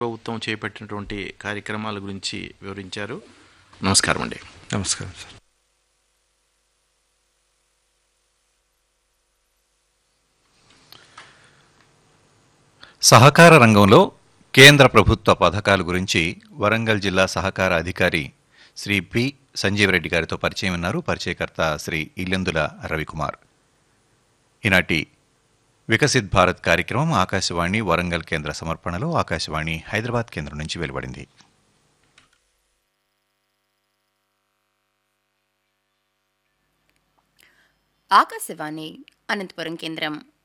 ప్రభుత్వం చేపట్టినటువంటి కార్యక్రమాల గురించి వివరించారు నమస్కారం అండి నమస్కారం సార్ సహకార రంగంలో కేంద్ర ప్రభుత్వ పథకాల గురించి వరంగల్ జిల్లా సహకార అధికారి శ్రీ పి సంజీవరెడ్డి గారితో పరిచయం ఉన్నారు పరిచయకర్త శ్రీ ఇల్లెందుల రవికుమార్ ఈనాటి వికసిత్ భారత్ కార్యక్రమం ఆకాశవాణి వరంగల్ కేంద్ర సమర్పణలో ఆకాశవాణి హైదరాబాద్ కేంద్రం నుంచి వెలువడింది ఆకాశవాణి అనంతపురం కేంద్రం